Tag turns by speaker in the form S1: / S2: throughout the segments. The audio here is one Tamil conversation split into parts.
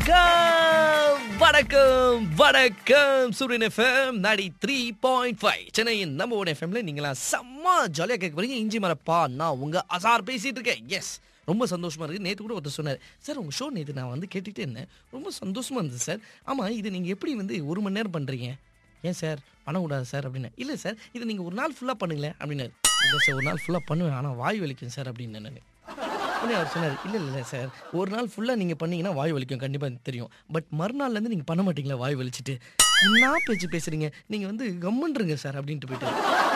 S1: வணக்கம் வணக்கம் வணக்கம் சூரியன் FM ninety three point five சென்னையின் நம்ம ஒன் எஃப்எம்ல நீங்களா செம்ம ஜாலியாக கேட்க போறீங்க இஞ்சி மரப்பா நான் உங்க அசார் பேசிட்டு இருக்கேன் எஸ் ரொம்ப சந்தோஷமா இருக்கு நேற்று கூட ஒருத்தர் சொன்னார் சார் உங்க ஷோ நேற்று நான் வந்து கேட்டுட்டே இருந்தேன் ரொம்ப சந்தோஷமா இருந்தது சார் ஆமா இது நீங்க எப்படி வந்து ஒரு மணி நேரம் பண்றீங்க ஏன் சார் பண்ணக்கூடாது சார் அப்படின்னு இல்லை சார் இது நீங்கள் ஒரு நாள் ஃபுல்லாக பண்ணுங்களேன் அப்படின்னாரு இல்லை சார் ஒரு நாள் ஃபுல்லாக பண்ணுவேன் ஆனால் வாய் வலிக்கும் சார் அப்படின்னு நான் உடனே அவர் சொன்னார் இல்லை இல்லை சார் ஒரு நாள் ஃபுல்லாக நீங்கள் பண்ணீங்கன்னா வாய் வலிக்கும் கண்டிப்பாக தெரியும் பட் மறுநாள்லேருந்து நீங்கள் பண்ண மாட்டீங்களா வாய் வலிச்சிட்டு என்ன பேச்சு பேசுகிறீங்க நீங்கள் வந்து கம்முன்றீங்க சார் அப்படின்ட்டு போயிட்டு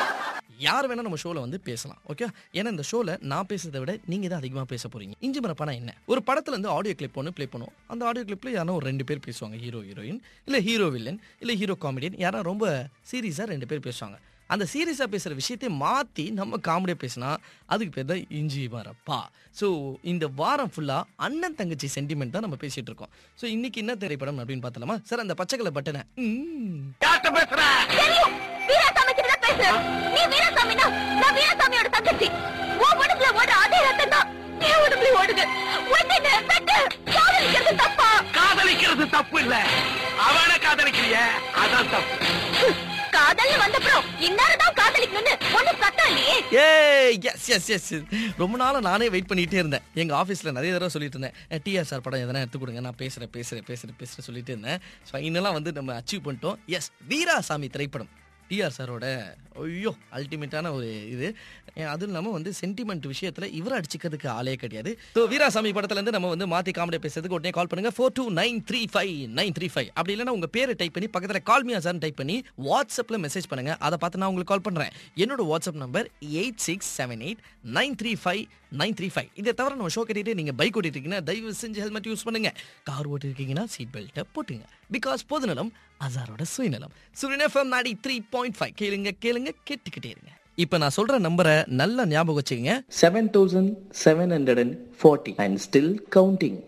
S1: யார் வேணால் நம்ம ஷோவில் வந்து பேசலாம் ஓகே ஏன்னா இந்த ஷோவில் நான் பேசுறதை விட நீங்கள் தான் அதிகமாக பேச போகிறீங்க இஞ்சி மரப்பானா என்ன ஒரு படத்துல இருந்து ஆடியோ கிளிப் ஒன்று ப்ளே பண்ணுவோம் அந்த ஆடியோ கிளிப்பில் யாரோ ஒரு ரெண்டு பேர் பேசுவாங்க ஹீரோ ஹீரோயின் இல்லை ஹீரோ வில்லன் இல்லை ஹீரோ காமெடியன் யாரா ரொம்ப சீரியஸாக ரெண்டு பேர் பேசுவாங்க அந்த சீரியஸாக பேசுகிற விஷயத்தை மாற்றி நம்ம காமெடியாக பேசினா அதுக்கு பேர் தான் இஞ்சி மரப்பா ஸோ இந்த வாரம் ஃபுல்லாக அண்ணன் தங்கச்சி சென்டிமெண்ட் தான் நம்ம பேசிகிட்டு இருக்கோம் ஸோ இன்னைக்கு என்ன திரைப்படம் அப்படின்னு பார்த்தலாமா சார் அந்த பச்சைக்கலை பட்டனை ம்
S2: தெரியும் வீராசாமி கிட்ட தான் பேசுறேன் நீ வீராசாமினா நான் வீராசாமியோட தங்கச்சி உன் உடம்புல ஓட அதே ரத்தம் தான் என் உடம்புல ஓடுது ஒன்னு வெட்டு காதலிக்கிறது தப்பா
S3: காதலிக்கிறது தப்பு இல்ல அவன காதலிக்கிறிய அதான் தப்பு
S2: காதல்னு வந்தப்புறம் இன்னாரதான் தான் காதலிக்கணும்னு ஒண்ணு சத்தம் இல்லையே
S1: ஏய் எஸ் எஸ் எஸ் ரொம்ப நாளாக நானே வெயிட் பண்ணிகிட்டே இருந்தேன் எங்கள் ஆஃபீஸில் நிறைய தடவை சொல்லிட்டு இருந்தேன் டிஆர் சார் படம் எதனா எடுத்து கொடுங்க நான் பேசுகிறேன் பேசுகிறேன் பேசுகிறேன் பேசுகிறேன் சொல்லிட்டு இருந்தேன் ஸோ இன்னெல்லாம் வந்து நம்ம அச்சீவ் பண்ணிட்டோம் எஸ் வீராசாமி திரைப்படம் டிஆர் சாரோட ஐயோ அல்டிமேட்டான ஒரு இது அஹ் அதுவும் இல்லாமல் வந்து சென்டிமெண்ட் விஷயத்தில் இவர் அடிச்சுக்கிறதுக்கு ஆளே கிடையாது ஸோ வீராசாமி படத்துலேருந்து நம்ம வந்து மாற்றி காமெடி பேசுறதுக்கு உடனே கால் பண்ணுங்க four two nine three five nine three five அப்படி இல்லைன்னா உங்கள் பேரை டைப் பண்ணி பக்கத்தில் கால் மீ சார்னு டைப் பண்ணி வாட்ஸ்அப்பில் மெசேஜ் பண்ணுங்க அதை பார்த்து நான் உங்களுக்கு கால் பண்ணுறேன் என்னோட WhatsApp number eight six seven eight nine three five nine three five இதை தவிர நம்ம ஷோ கட்டிட்டு நீங்கள் பைக் ஓட்டிட்டு இருக்கீங்கன்னா தயவு செஞ்சு ஹெல்மெட் யூஸ் பண்ணுங்க கார் ஓட்டிருக்கீங்கன்னா சீட் பெல்ட்டை போட்டுங்க பிகாஸ் பொதுநலம் அசாரோட சுயநலம் Suryan FM ninety three point five கேளுங்க கேளுங்க கேட்டுக்கிட்டே இருங்க இப்போ நான் சொல்ற நம்பரை நல்லா ஞாபகம் வச்சுக்கங்க
S4: seven thousand seven hundred and forty and still counting.